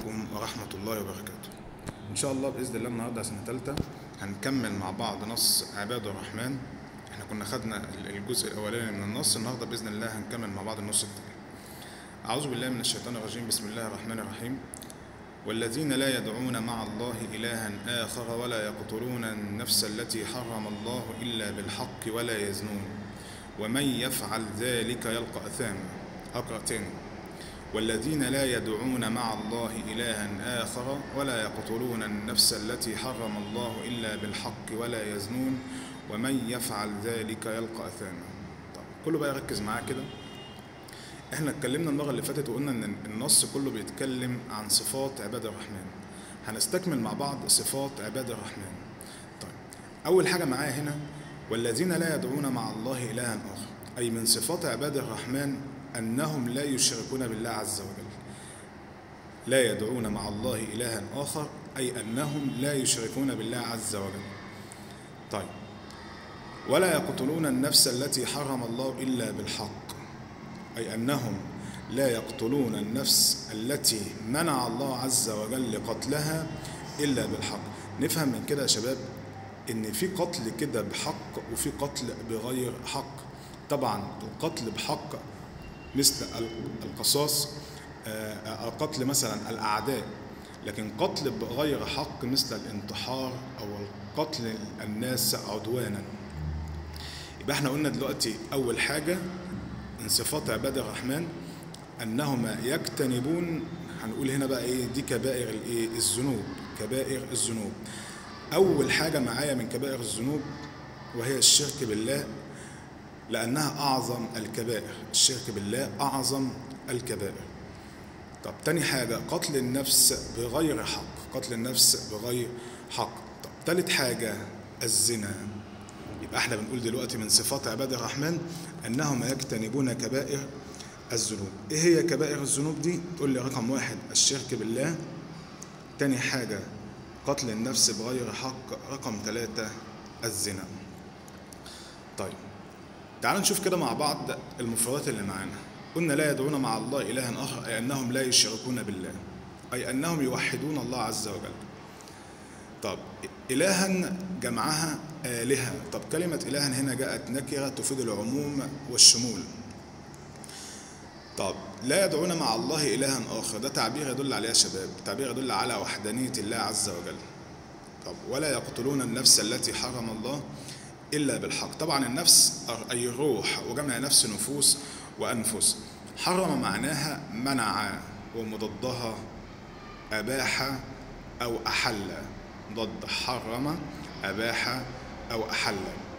عليكم ورحمة الله وبركاته إن شاء الله بإذن الله النهاردة سنة تالتة هنكمل مع بعض نص عباد الرحمن احنا كنا خدنا الجزء الأولاني من النص النهاردة بإذن الله هنكمل مع بعض النص الثاني أعوذ بالله من الشيطان الرجيم بسم الله الرحمن الرحيم والذين لا يدعون مع الله إلها آخر ولا يقتلون النفس التي حرم الله إلا بالحق ولا يزنون ومن يفعل ذلك يلقى أثاما أقرأ تاني والذين لا يدعون مع الله إلها آخر ولا يقتلون النفس التي حرم الله إلا بالحق ولا يزنون ومن يفعل ذلك يلقى أثاما طب كله بقى يركز معاه كده احنا اتكلمنا المرة اللي فاتت وقلنا ان النص كله بيتكلم عن صفات عباد الرحمن هنستكمل مع بعض صفات عباد الرحمن طيب اول حاجة معايا هنا والذين لا يدعون مع الله إلها آخر أي من صفات عباد الرحمن أنهم لا يشركون بالله عز وجل لا يدعون مع الله إلها آخر أي أنهم لا يشركون بالله عز وجل طيب ولا يقتلون النفس التي حرم الله إلا بالحق أي أنهم لا يقتلون النفس التي منع الله عز وجل قتلها إلا بالحق نفهم من كده يا شباب إن في قتل كده بحق وفي قتل بغير حق طبعا القتل بحق مثل القصاص القتل مثلا الأعداء لكن قتل بغير حق مثل الانتحار أو القتل الناس عدوانا يبقى احنا قلنا دلوقتي أول حاجة من صفات عباد الرحمن انهم يجتنبون هنقول هنا بقى ايه دي كبائر الايه الذنوب كبائر الذنوب اول حاجه معايا من كبائر الذنوب وهي الشرك بالله لانها اعظم الكبائر الشرك بالله اعظم الكبائر طب تاني حاجه قتل النفس بغير حق قتل النفس بغير حق طب تالت حاجه الزنا يبقى احنا بنقول دلوقتي من صفات عباد الرحمن انهم يجتنبون كبائر الذنوب ايه هي كبائر الذنوب دي تقول لي رقم واحد الشرك بالله تاني حاجة قتل النفس بغير حق رقم ثلاثة الزنا طيب تعالوا نشوف كده مع بعض المفردات اللي معانا قلنا لا يدعون مع الله إلها آخر أي أنهم لا يشركون بالله أي أنهم يوحدون الله عز وجل طب إلها جمعها آلهة طب كلمة إلها هنا جاءت نكرة تفيد العموم والشمول طب لا يدعون مع الله إلها آخر ده تعبير يدل عليه يا شباب تعبير يدل على وحدانية الله عز وجل طب ولا يقتلون النفس التي حرم الله إلا بالحق طبعا النفس أي الروح وجمع نفس نفوس وأنفس حرم معناها منع ومضادها أباح أو أحل ضد حرم أباح أو أحل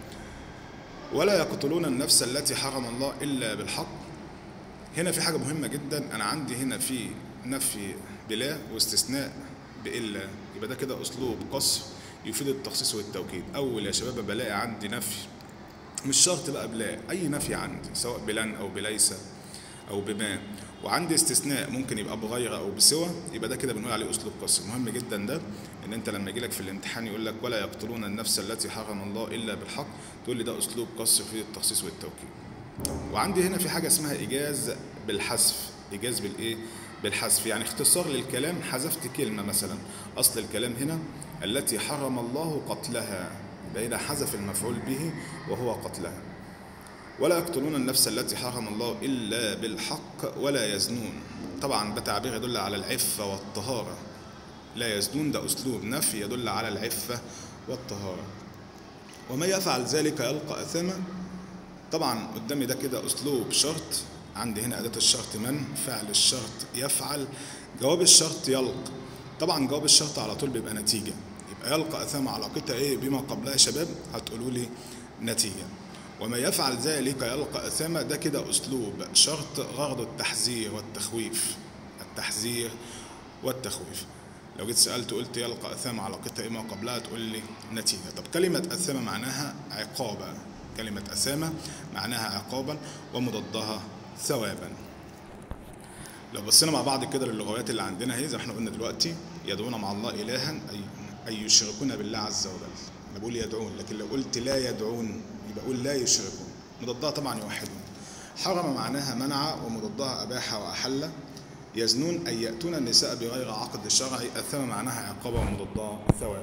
ولا يقتلون النفس التي حرم الله إلا بالحق هنا في حاجة مهمة جدا أنا عندي هنا في نفي بلا واستثناء بإلا يبقى ده كده أسلوب قصر يفيد التخصيص والتوكيد أول يا شباب بلاقي عندي نفي مش شرط بقى بلا أي نفي عندي سواء بلن أو بليس أو بما وعندي استثناء ممكن يبقى بغير او بسوى يبقى ده كده بنقول عليه اسلوب قصر مهم جدا ده ان انت لما يجي لك في الامتحان يقول لك ولا يقتلون النفس التي حرم الله الا بالحق تقول لي ده اسلوب قصر في التخصيص والتوكيد وعندي هنا في حاجه اسمها ايجاز بالحذف ايجاز بالايه بالحذف يعني اختصار للكلام حذفت كلمه مثلا اصل الكلام هنا التي حرم الله قتلها يبقى هنا حذف المفعول به وهو قتلها ولا يقتلون النفس التي حرم الله إلا بالحق ولا يزنون طبعا ده تعبير يدل على العفة والطهارة لا يزنون ده أسلوب نفي يدل على العفة والطهارة ومن يفعل ذلك يلقى أثاما طبعا قدامي ده كده أسلوب شرط عندي هنا أداة الشرط من فعل الشرط يفعل جواب الشرط يلقى طبعا جواب الشرط على طول بيبقى نتيجة يبقى يلقى أثاما علاقتها إيه بما قبلها يا شباب هتقولوا لي نتيجة وما يفعل ذلك يلقى أثاما ده كده أسلوب شرط غرض التحذير والتخويف التحذير والتخويف لو جيت سألت قلت يلقى أثاما علاقتها إيه ما قبلها تقول لي نتيجة طب كلمة أثاما معناها عقابا كلمة أثاما معناها عقابا ومضادها ثوابا لو بصينا مع بعض كده للغايات اللي عندنا اهي زي ما احنا قلنا دلوقتي يدعون مع الله إلها أي أي يشركون بالله عز وجل أنا بقول يدعون لكن لو قلت لا يدعون يبقى أقول لا يشركون مضادها طبعا يوحدون حرم معناها منع ومضادها أباح وأحل يزنون أي يأتون النساء بغير عقد شرعي أثم معناها عقابا ومضادها ثوابا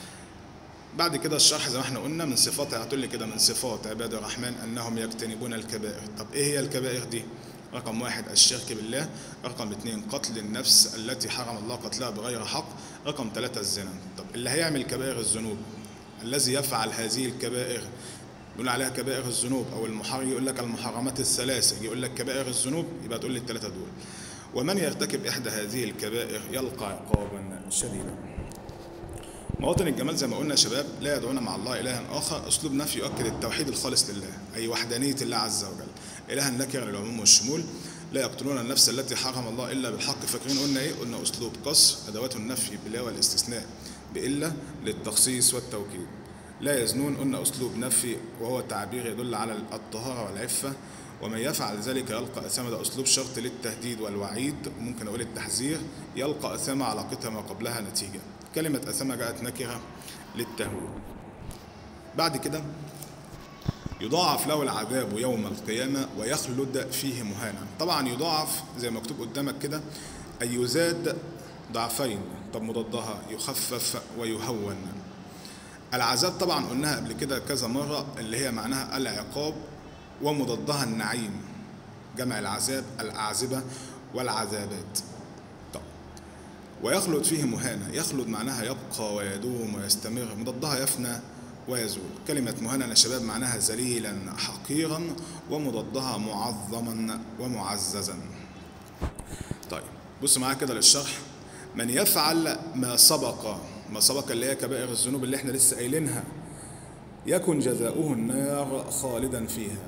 بعد كده الشرح زي ما احنا قلنا من صفات هتقول لي كده من صفات عباد الرحمن انهم يجتنبون الكبائر طب ايه هي الكبائر دي رقم واحد الشرك بالله رقم اثنين قتل النفس التي حرم الله قتلها بغير حق رقم ثلاثة الزنا طب اللي هيعمل كبائر الذنوب الذي يفعل هذه الكبائر نقول عليها كبائر الذنوب او المحرم يقول لك المحرمات الثلاثة يقول لك كبائر الذنوب يبقى تقول لي الثلاثة دول ومن يرتكب احدى هذه الكبائر يلقى عقابا شديدا مواطن الجمال زي ما قلنا يا شباب لا يدعون مع الله إلها آخر أسلوب نفي يؤكد التوحيد الخالص لله أي وحدانية الله عز وجل إلها نكر للعموم والشمول لا يقتلون النفس التي حرم الله إلا بالحق فاكرين قلنا إيه؟ قلنا أسلوب قص أدوات النفي بلا والاستثناء بإلا للتخصيص والتوكيد لا يزنون قلنا أسلوب نفي وهو تعبير يدل على الطهارة والعفة ومن يفعل ذلك يلقى أثام ده أسلوب شرط للتهديد والوعيد وممكن أقول التحذير يلقى أثام علاقتها ما قبلها نتيجة كلمة أثام جاءت نكرة للتهويل بعد كده يضاعف له العذاب يوم القيامة ويخلد فيه مهانا طبعا يضاعف زي ما مكتوب قدامك كده أي يزاد ضعفين طب مضادها يخفف ويهون العذاب طبعا قلناها قبل كده كذا مرة اللي هي معناها العقاب ومضادها النعيم جمع العذاب الأعزبة والعذابات طب ويخلد فيه مهانة يخلد معناها يبقى ويدوم ويستمر مضادها يفنى ويزول كلمة مهانا يا شباب معناها ذليلا حقيرا ومضادها معظما ومعززا طيب بص معايا كده للشرح من يفعل ما سبق ما سبق اللي هي كبائر الذنوب اللي احنا لسه قايلينها يكن جزاؤه النار خالدا فيها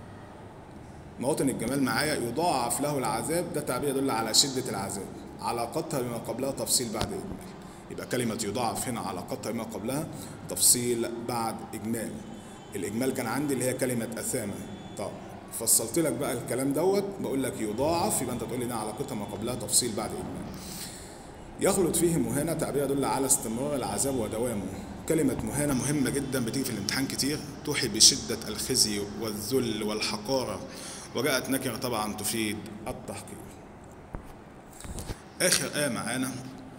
مواطن الجمال معايا يضاعف له العذاب ده تعبير يدل على شدة العذاب علاقتها بما قبلها تفصيل بعد إجمال يبقى كلمة يضاعف هنا علاقتها بما قبلها تفصيل بعد إجمال الإجمال كان عندي اللي هي كلمة أثامة طب فصلت لك بقى الكلام دوت بقول لك يضاعف يبقى أنت تقول لي ده علاقتها ما قبلها تفصيل بعد إجمال يخلط فيه مهانة تعبير يدل على استمرار العذاب ودوامه كلمة مهانة مهمة جدا بتيجي في الامتحان كتير توحي بشدة الخزي والذل والحقارة وجاءت نكرة طبعا تفيد التحقير آخر آية معانا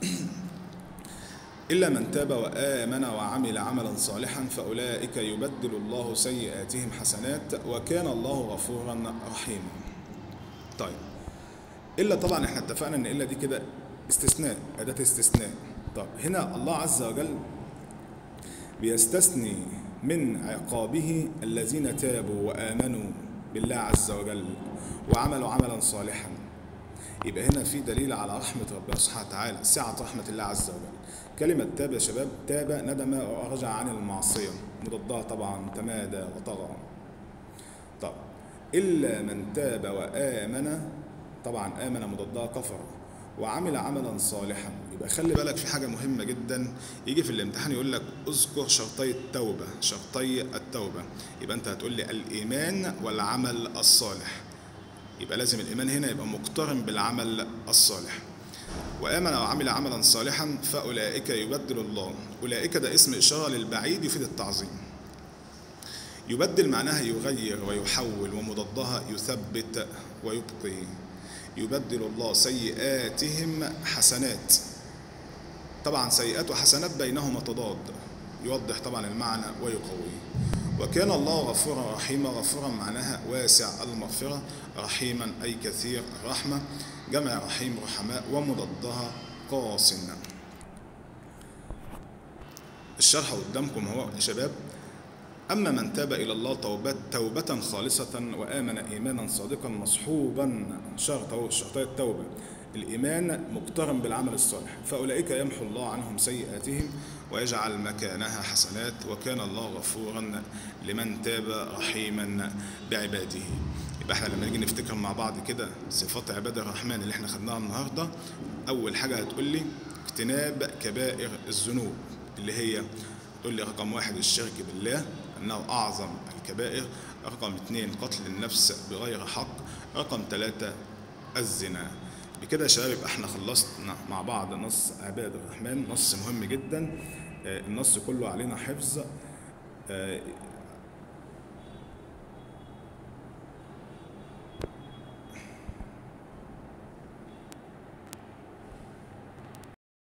إلا من تاب وآمن وعمل عملا صالحا فأولئك يبدل الله سيئاتهم حسنات وكان الله غفورا رحيما طيب إلا طبعا احنا اتفقنا ان إلا دي كده استثناء أداة استثناء طب هنا الله عز وجل بيستثني من عقابه الذين تابوا وآمنوا بالله عز وجل وعملوا عملا صالحا يبقى هنا في دليل على رحمة ربنا سبحانه وتعالى سعة رحمة الله عز وجل كلمة تاب يا شباب تاب ندم ورجع عن المعصية مضادها طبعا تمادى وطغى طب إلا من تاب وآمن طبعا آمن مضادها كفر وعمل عملا صالحا يبقى خلي بالك في حاجة مهمة جدا يجي في الامتحان يقول لك اذكر شرطي التوبة شرطي التوبة يبقى انت هتقول لي الإيمان والعمل الصالح يبقى لازم الإيمان هنا يبقى مقترن بالعمل الصالح وآمن وعمل عملا صالحا فأولئك يبدل الله أولئك ده اسم إشارة للبعيد يفيد التعظيم يبدل معناها يغير ويحول ومضادها يثبت ويبقي يبدل الله سيئاتهم حسنات طبعا سيئات وحسنات بينهما تضاد يوضح طبعا المعنى ويقويه وكان الله غفورا رحيما غفورا معناها واسع المغفرة رحيما أي كثير الرحمة جمع رحيم رحماء ومضادها قاص الشرح قدامكم هو يا شباب أما من تاب إلى الله توبة, توبة خالصة وآمن إيمانا صادقا مصحوبا شرط شرطي التوبة الإيمان مقترن بالعمل الصالح فأولئك يمحو الله عنهم سيئاتهم ويجعل مكانها حسنات وكان الله غفورا لمن تاب رحيما بعباده يبقى احنا لما نيجي نفتكر مع بعض كده صفات عباد الرحمن اللي احنا خدناها النهارده أول حاجة هتقول لي اجتناب كبائر الذنوب اللي هي تقول لي رقم واحد الشرك بالله أنه أعظم الكبائر رقم اثنين قتل النفس بغير حق رقم ثلاثة الزنا بكده يا شباب يبقى احنا خلصنا مع بعض نص عباد الرحمن نص مهم جدا النص كله علينا حفظ